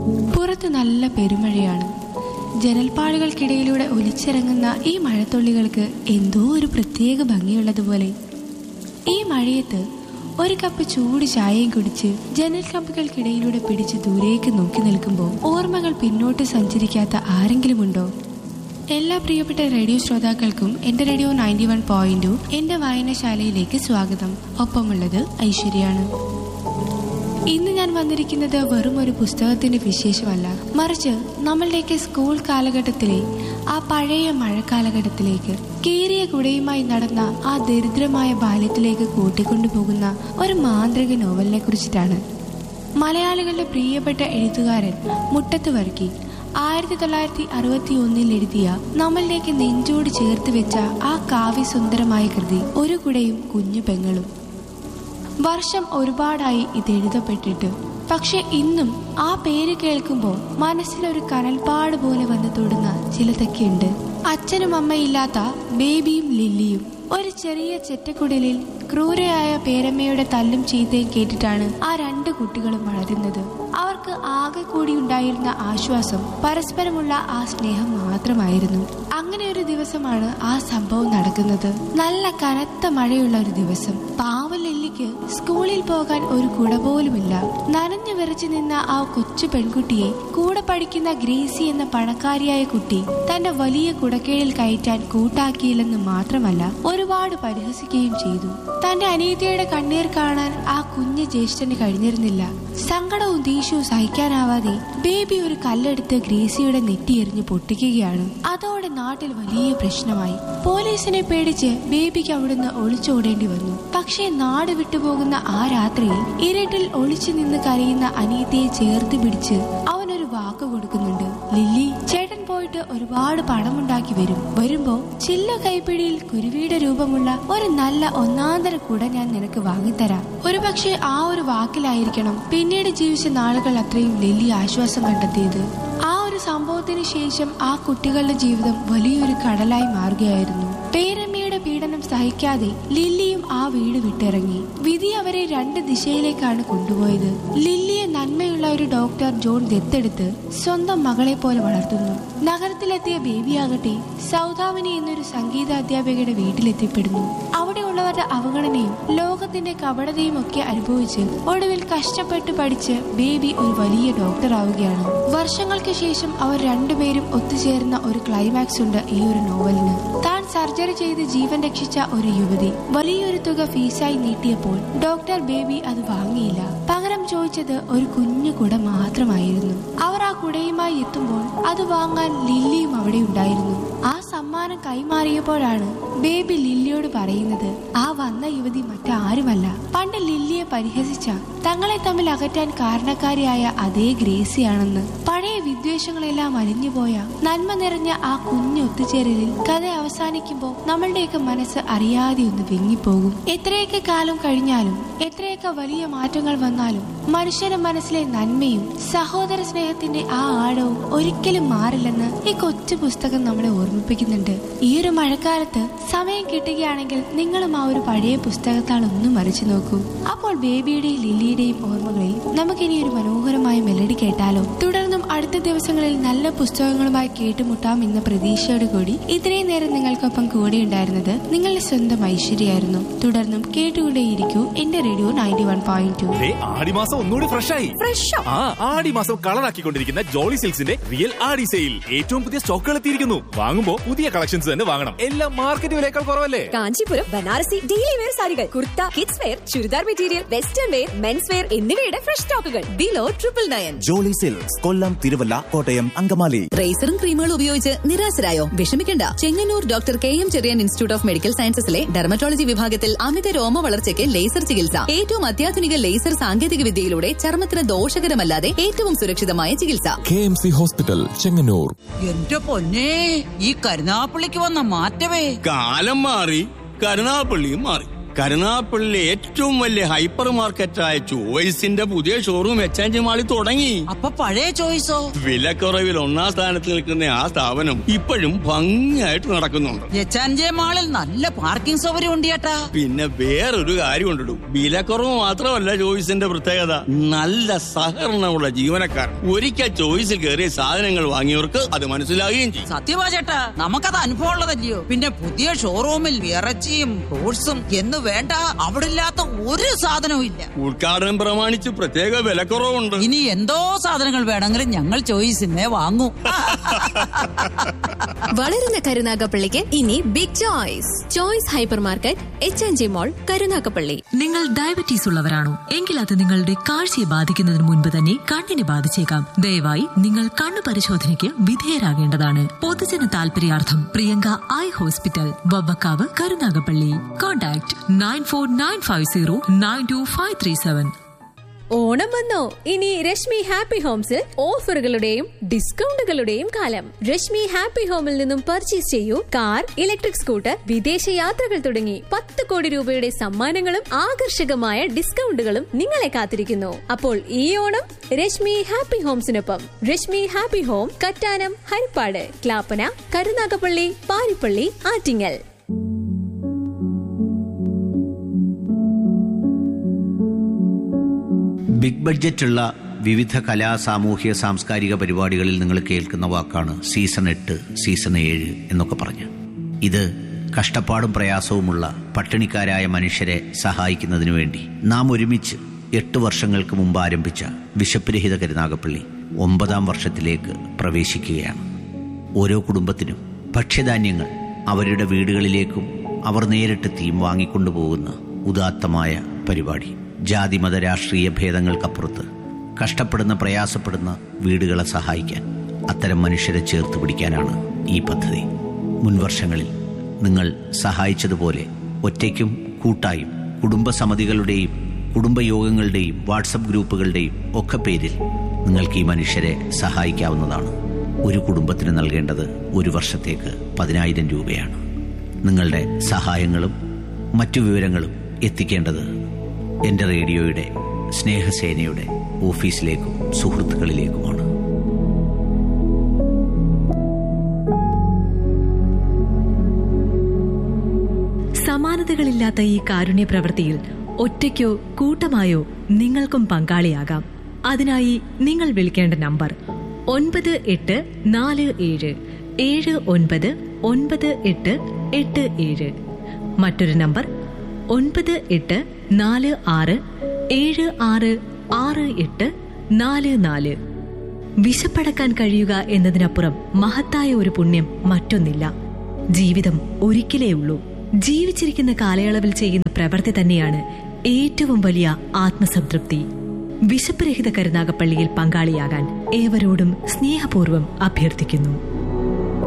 പുറത്ത് നല്ല പെരുമഴയാണ് ജനൽപ്പാടുകൾക്കിടയിലൂടെ ഒലിച്ചിറങ്ങുന്ന ഈ മഴത്തുള്ളികൾക്ക് എന്തോ ഒരു പ്രത്യേക ഭംഗിയുള്ളതുപോലെ ഈ മഴയത്ത് ഒരു കപ്പ് ചൂട് ചായയും കുടിച്ച് ജനൽ കമ്പുകൾക്കിടയിലൂടെ പിടിച്ച് ദൂരേക്ക് നോക്കി നിൽക്കുമ്പോൾ ഓർമ്മകൾ പിന്നോട്ട് സഞ്ചരിക്കാത്ത ആരെങ്കിലും ഉണ്ടോ എല്ലാ പ്രിയപ്പെട്ട റേഡിയോ ശ്രോതാക്കൾക്കും എന്റെ റേഡിയോ നയൻറ്റി വൺ പോയിന്റു എന്റെ വായനശാലയിലേക്ക് സ്വാഗതം ഒപ്പമുള്ളത് ഐശ്വര്യാണ് ഇന്ന് ഞാൻ വന്നിരിക്കുന്നത് വെറും ഒരു പുസ്തകത്തിന്റെ വിശേഷമല്ല മറിച്ച് നമ്മളുടെയൊക്കെ സ്കൂൾ കാലഘട്ടത്തിലെ ആ പഴയ മഴക്കാലഘട്ടത്തിലേക്ക് കീറിയ കുടയുമായി നടന്ന ആ ദരിദ്രമായ ബാല്യത്തിലേക്ക് കൂട്ടിക്കൊണ്ടുപോകുന്ന ഒരു മാന്ത്രിക നോവലിനെ കുറിച്ചിട്ടാണ് മലയാളികളുടെ പ്രിയപ്പെട്ട എഴുത്തുകാരൻ മുട്ടത്ത് വർക്കി ആയിരത്തി തൊള്ളായിരത്തി അറുപത്തി ഒന്നിൽ എഴുതിയ നമ്മളിലേക്ക് നെഞ്ചോട് ചേർത്ത് വെച്ച ആ കാവ്യസുന്ദരമായ കൃതി ഒരു കുടയും കുഞ്ഞു പെങ്ങളും വർഷം ഒരുപാടായി ഇത് എഴുതപ്പെട്ടിട്ട് പക്ഷെ ഇന്നും ആ പേര് കേൾക്കുമ്പോൾ മനസ്സിലൊരു കനൽപ്പാട് പോലെ വന്ന് തൊടുന്ന ചിലതൊക്കെയുണ്ട് അച്ഛനും അമ്മയില്ലാത്ത ബേബിയും ലില്ലിയും ഒരു ചെറിയ ചെറ്റക്കുടലിൽ ക്രൂരയായ പേരമ്മയുടെ തല്ലും ചീത്തയും കേട്ടിട്ടാണ് ആ രണ്ട് കുട്ടികളും വളരുന്നത് അവർക്ക് ആകെ കൂടി ഉണ്ടായിരുന്ന ആശ്വാസം പരസ്പരമുള്ള ആ സ്നേഹം മാത്രമായിരുന്നു അങ്ങനെ ഒരു ദിവസമാണ് ആ സംഭവം നടക്കുന്നത് നല്ല കനത്ത മഴയുള്ള ഒരു ദിവസം പാവം ലില്ലിക്ക് സ്കൂളിൽ പോകാൻ ഒരു കുട പോലുമില്ല നനഞ്ഞു വിറച്ചു നിന്ന ആ കൊച്ചു പെൺകുട്ടിയെ കൂടെ പഠിക്കുന്ന ഗ്രേസി എന്ന പണക്കാരിയായ കുട്ടി തന്റെ വലിയ കുടക്കീഴിൽ കയറ്റാൻ കൂട്ടാക്കിയില്ലെന്ന് മാത്രമല്ല ഒരുപാട് പരിഹസിക്കുകയും ചെയ്തു തന്റെ അനീതിയുടെ കണ്ണീർ കാണാൻ ആ കുഞ്ഞ് ജ്യേഷ്ഠന് കഴിഞ്ഞിരുന്നില്ല സങ്കടവും ദേഷ്യവും സഹിക്കാനാവാതെ ബേബി ഒരു കല്ലെടുത്ത് ഗ്രേസിയുടെ നെറ്റിയെറിഞ്ഞ് പൊട്ടിക്കുകയാണ് അതോടെ നാട്ടിൽ വലിയ പ്രശ്നമായി പോലീസിനെ പേടിച്ച് ബേബിക്ക് അവിടുന്ന് ഒളിച്ചോടേണ്ടി വന്നു പക്ഷേ നാട് വിട്ടുപോകുന്ന ആ രാത്രിയിൽ ഇരുട്ടിൽ ഒളിച്ചു നിന്ന് കരയുന്ന അനിയത്തിയെ ചേർത്ത് പിടിച്ച് അവനൊരു വാക്ക് കൊടുക്കുന്നുണ്ട് ലില്ലി ചേട്ടൻ പോയിട്ട് ഒരുപാട് പണമുണ്ടാക്കി വരും വരുമ്പോ ചില്ല കൈപ്പിടിയിൽ കുരുവിയുടെ രൂപമുള്ള ഒരു നല്ല ഒന്നാന്തര കുട ഞാൻ നിനക്ക് വാങ്ങിത്തരാം ഒരുപക്ഷെ ആ ഒരു വാക്കിലായിരിക്കണം പിന്നീട് ജീവിച്ച നാളുകൾ അത്രയും ലില്ലി ആശ്വാസം കണ്ടെത്തിയത് ആ ഒരു സംഭവത്തിന് ശേഷം ആ കുട്ടികളുടെ ജീവിതം വലിയൊരു കടലായി മാറുകയായിരുന്നു പേരമ്മയുടെ പീഡനം സഹിക്കാതെ ലില്ലിയും ആ വീട് വിട്ടിറങ്ങി വിധി അവരെ രണ്ട് ദിശയിലേക്കാണ് കൊണ്ടുപോയത് ലില്ലിയെ നന്മയുള്ള ഒരു ഡോക്ടർ ജോൺ ദത്തെടുത്ത് സ്വന്തം മകളെ പോലെ വളർത്തുന്നു നഗരത്തിലെത്തിയ ബേബിയാകട്ടെ സൗദാമിനി എന്നൊരു സംഗീത അധ്യാപികയുടെ വീട്ടിലെത്തിപ്പെടുന്നു അവിടെയുള്ളവരുടെ അവഗണനയും ലോകത്തിന്റെ കപടതയും ഒക്കെ അനുഭവിച്ച് ഒടുവിൽ കഷ്ടപ്പെട്ട് പഠിച്ച് ബേബി ഒരു വലിയ ഡോക്ടർ ആവുകയാണ് വർഷങ്ങൾക്ക് ശേഷം അവർ രണ്ടുപേരും ഒത്തുചേർന്ന ഒരു ക്ലൈമാക്സ് ഉണ്ട് ഈ ഒരു നോവലിന് താൻ സർജറി ചെയ്ത് ജീവൻ രക്ഷിച്ച ഒരു യുവതി വലിയൊരു തുക ഫീസായി നീട്ടിയപ്പോൾ ഡോക്ടർ ബേബി അത് വാങ്ങിയില്ല പകരം ചോദിച്ചത് ഒരു കുഞ്ഞു കുട മാത്രമായിരുന്നു അവർ ആ കുടയുമായി എത്തുമ്പോൾ അത് വാങ്ങാൻ ലില്ലിയും അവിടെ ഉണ്ടായിരുന്നു ആ സമ്മാനം കൈമാറിയപ്പോഴാണ് ബേബി ലില്ലിയോട് പറയുന്നത് ആ വന്ന യുവതി മറ്റാരുമല്ല പണ്ട് ലില്ലിയെ പരിഹസിച്ച തങ്ങളെ തമ്മിൽ അകറ്റാൻ കാരണക്കാരിയായ അതേ ഗ്രേസിയാണെന്ന് പഴയ വിദ്വേഷങ്ങളെല്ലാം അലിഞ്ഞുപോയ നന്മ നിറഞ്ഞ ആ കുഞ്ഞു ഒത്തുചേരലിൽ കഥ അവസാനിക്കുമ്പോൾ നമ്മളുടെയൊക്കെ മനസ്സ് അറിയാതെ ഒന്ന് വിങ്ങിപ്പോകും എത്രയൊക്കെ കാലം കഴിഞ്ഞാലും എത്രയൊക്കെ വലിയ മാറ്റങ്ങൾ വന്നാലും മനുഷ്യന്റെ മനസ്സിലെ നന്മയും സഹോദര സ്നേഹത്തിന്റെ ആ ആഴവും ഒരിക്കലും മാറില്ലെന്ന് ഈ കൊച്ചു പുസ്തകം നമ്മളെ ഓർമ്മിപ്പിക്കുന്നുണ്ട് ഈ ഒരു മഴക്കാലത്ത് സമയം കിട്ടുകയാണെങ്കിൽ നിങ്ങളും ആ ഒരു പഴയ പുസ്തകത്താൾ ഒന്ന് മറിച്ചു നോക്കൂ അപ്പോൾ ബേബിയുടെയും ലില്ലിയുടെയും ഓർമ്മകളിൽ നമുക്കിനി ഒരു മനോഹരമായ മെലഡി കേട്ടാലോ തുടർന്നും അടുത്ത ദിവസങ്ങളിൽ നല്ല പുസ്തകങ്ങളുമായി കേട്ടുമുട്ടാം എന്ന പ്രതീക്ഷയോട് കൂടി ഇത്രയും നേരം നിങ്ങൾക്കൊപ്പം കൂടെ ഉണ്ടായിരുന്നത് നിങ്ങളുടെ സ്വന്തം ഐശ്വര്യായിരുന്നു തുടർന്നും കേട്ടുകൊണ്ടേയിരിക്കൂ എന്റെ radio ninety one point two ദേ, ആടിമാസം ഒന്നുകൂടി ഫ്രഷ് ആയി ഫ്രഷോ ആ ആടിമാസം കളറാക്കിക്കൊണ്ടിരിക്കുന്ന ജോളി സിൽക്സിന്റെ റിയൽ ആടി സെയിൽ ഏറ്റവും പുതിയ സ്റ്റോക്കുകൾ എത്തിയിരിക്കുന്നു വാങ്ങുമ്പോ പുതിയ കളക്ഷൻസ് തന്നെ വാങ്ങണം എല്ലാം മാർക്കറ്റ് വിലയേക്കാൾ കുറവല്ലേ കാഞ്ചീപുരം ബനാറസി ഡെയിലി വെയർ സാരികൾ kurta kids wear churidar material western wear men's wear എന്നിവയുടെ ഫ്രഷ് സ്റ്റോക്കുകൾ below triple nine jolly silks Kollam Thiruvalla Kottayam Angamaly റേസറും ക്രീമുകളും ഉപയോഗിച്ച് നിരാശരായോ വിഷമിക്കണ്ട Chengannur doctor K M Cherian institute of medical സയൻസസിലെ ഡെർമറ്റോളജി വിഭാഗത്തിൽ അമിത രോമ വളർച്ചയ്ക്ക് ലേസർ ചികിത്സ ഏറ്റവും അത്യാധുനിക ലേസർ സാങ്കേതിക വിദ്യയിലൂടെ ചർമ്മത്തിന് ദോഷകരമല്ലാതെ ഏറ്റവും സുരക്ഷിതമായ ചികിത്സ K M C hospital Chengannur എന്റെ പൊന്നെ ഈ കരുനാപ്പള്ളിക്ക് വന്ന മാറ്റമേ കാലം മാറി കരുനാപ്പള്ളിയും മാറി കരുനാപ്പള്ളിയിലെ ഏറ്റവും വലിയ ഹൈപ്പർ മാർക്കറ്റായ ചോയ്സിന്റെ പുതിയ ഷോറൂം എക്സ്ചേഞ്ച് മാളിൽ തുടങ്ങി അപ്പൊ പഴയ ചോയ്സോ വിലക്കുറവിൽ ഒന്നാം സ്ഥാനത്ത് നിൽക്കുന്ന ആ സ്ഥാപനം ഇപ്പോഴും ഭംഗിയായിട്ട് നടക്കുന്നുണ്ട് എച്ചാൻജെ മാളിൽ നല്ല പാർക്കിംഗ് സൗകര്യം ഉണ്ട് ചേട്ടാ പിന്നെ വേറൊരു കാര്യം ഉണ്ടിടും വിലക്കുറവ് മാത്രമല്ല ചോയ്സിന്റെ പ്രത്യേകത നല്ല സഹകരണമുള്ള ജീവനക്കാർ ഒരിക്കൽ ചോയ്സിൽ കയറിയ സാധനങ്ങൾ വാങ്ങിയവർക്ക് അത് മനസ്സിലാകുകയും ചെയ്യും സത്യമാ ചേട്ടാ നമുക്കത് അനുഭവം ഉള്ളതല്ലയോ പിന്നെ പുതിയ ഷോറൂമിൽ ഇറച്ചിയും ഫ്രൂട്ട്സും എന്ന് വേണ്ട അവിടെ ഇല്ലാത്ത ഒരു സാധനവും ഇല്ല ഉദ്ഘാടനം പ്രമാണിച്ച് പ്രത്യേക വിലക്കുറവുണ്ട് ഇനി എന്തോ സാധനങ്ങൾ വേണമെങ്കിലും ഞങ്ങൾ ചോയ്സിനെ വാങ്ങൂ വളരുന്ന കരുനാഗപ്പള്ളിക്ക് ഇനി big choice choice hyper market H N G mall Karunagappally നിങ്ങൾ ഡയബറ്റീസ് ഉള്ളവരാണോ എങ്കിൽ അത് നിങ്ങളുടെ കാഴ്ചയെ ബാധിക്കുന്നതിന് മുൻപ് തന്നെ കണ്ണിനെ ബാധിച്ചേക്കാം ദയവായി നിങ്ങൾ കണ്ണു പരിശോധനയ്ക്ക് വിധേയരാകേണ്ടതാണ് പൊതുജന താൽപര്യാർത്ഥം Priyanka eye hospital Vavvakkavu Karunagappally contact nine four nine five zero nine two five three seven Onam വന്നോ ഇനി രശ്മി ഹാപ്പി ഹോംസിൽ ഓഫറുകളുടെയും ഡിസ്കൗണ്ടുകളുടെയും കാലം രശ്മി ഹാപ്പി ഹോമിൽ നിന്നും പർച്ചേസ് ചെയ്യൂ കാർ ഇലക്ട്രിക് സ്കൂട്ടർ വിദേശ യാത്രകൾ തുടങ്ങി പത്ത് കോടി രൂപയുടെ സമ്മാനങ്ങളും ആകർഷകമായ ഡിസ്കൗണ്ടുകളും നിങ്ങളെ കാത്തിരിക്കുന്നു അപ്പോൾ ഈ ഓണം രശ്മി ഹാപ്പി ഹോംസിനൊപ്പം Reshmi happy home Kattanam Haripad Clappana Karunagappally Paripally Attingal big ബഡ്ജറ്റുള്ള വിവിധ കലാ സാമൂഹ്യ സാംസ്കാരിക പരിപാടികളിൽ നിങ്ങൾ കേൾക്കുന്ന വാക്കാണ് സീസൺ എട്ട് സീസൺ ഏഴ് എന്നൊക്കെ പറഞ്ഞ് ഇത് കഷ്ടപ്പാടും പ്രയാസവുമുള്ള പട്ടിണിക്കാരായ മനുഷ്യരെ സഹായിക്കുന്നതിനു വേണ്ടി നാം ഒരുമിച്ച് എട്ട് വർഷങ്ങൾക്ക് മുമ്പ് ആരംഭിച്ച വിശപ്പ് രഹിത കരുനാഗപ്പള്ളി ഒമ്പതാം വർഷത്തിലേക്ക് പ്രവേശിക്കുകയാണ് ഓരോ കുടുംബത്തിനും ഭക്ഷ്യധാന്യങ്ങൾ അവരുടെ വീടുകളിലേക്കും അവർ നേരിട്ടെത്തിയും വാങ്ങിക്കൊണ്ടുപോകുന്ന ഉദാത്തമായ പരിപാടി ജാതിമത രാഷ്ട്രീയ ഭേദങ്ങൾക്കപ്പുറത്ത് കഷ്ടപ്പെടുന്ന പ്രയാസപ്പെടുന്ന വീടുകളെ സഹായിക്കാൻ അത്തരം മനുഷ്യരെ ചേർത്ത് പിടിക്കാനാണ് ഈ പദ്ധതി മുൻവർഷങ്ങളിൽ നിങ്ങൾ സഹായിച്ചതുപോലെ ഒറ്റയ്ക്കും കൂട്ടായും കുടുംബസമിതികളുടെയും കുടുംബയോഗങ്ങളുടെയും വാട്സപ്പ് ഗ്രൂപ്പുകളുടെയും ഒക്കെ പേരിൽ നിങ്ങൾക്ക് ഈ മനുഷ്യരെ സഹായിക്കാവുന്നതാണ് ഒരു കുടുംബത്തിന് നൽകേണ്ടത് ഒരു വർഷത്തേക്ക് പതിനായിരം രൂപയാണ് നിങ്ങളുടെ സഹായങ്ങളും മറ്റു വിവരങ്ങളും എത്തിക്കേണ്ടത് എൻ്റെ റേഡിയോയുടെ സ്നേഹസേനയുടെ ഓഫീസിലേക്കും സുഹൃത്തുക്കളിലേക്കുമാണ് സമാനതകളില്ലാത്ത ഈ കാരുണ്യ പ്രവൃത്തിയിൽ ഒറ്റയ്ക്കോ കൂട്ടമായോ നിങ്ങൾക്കും പങ്കാളിയാകാം അതിനായി നിങ്ങൾ വിളിക്കേണ്ട നമ്പർ ഒൻപത് എട്ട് നാല് ഏഴ് ഏഴ് ഒൻപത് ഒൻപത് എട്ട് എട്ട് ഏഴ് മറ്റൊരു നമ്പർ ഒൻപത് എട്ട് നാല് ആറ് ഏഴ് ആറ് ആറ് എട്ട് നാല് നാല് വിശപ്പടക്കാൻ കഴിയുക എന്നതിനപ്പുറം മഹത്തായ ഒരു പുണ്യം മറ്റൊന്നില്ല ജീവിതം ഒരിക്കലേ ഉള്ളൂ ജീവിച്ചിരിക്കുന്ന കാലയളവിൽ ചെയ്യുന്ന പ്രവൃത്തി തന്നെയാണ് ഏറ്റവും വലിയ ആത്മസംതൃപ്തി വിശപ്പ് രഹിത കരുനാഗപ്പള്ളിയിൽ പങ്കാളിയാകാൻ ഏവരോടും സ്നേഹപൂർവ്വം അഭ്യർത്ഥിക്കുന്നു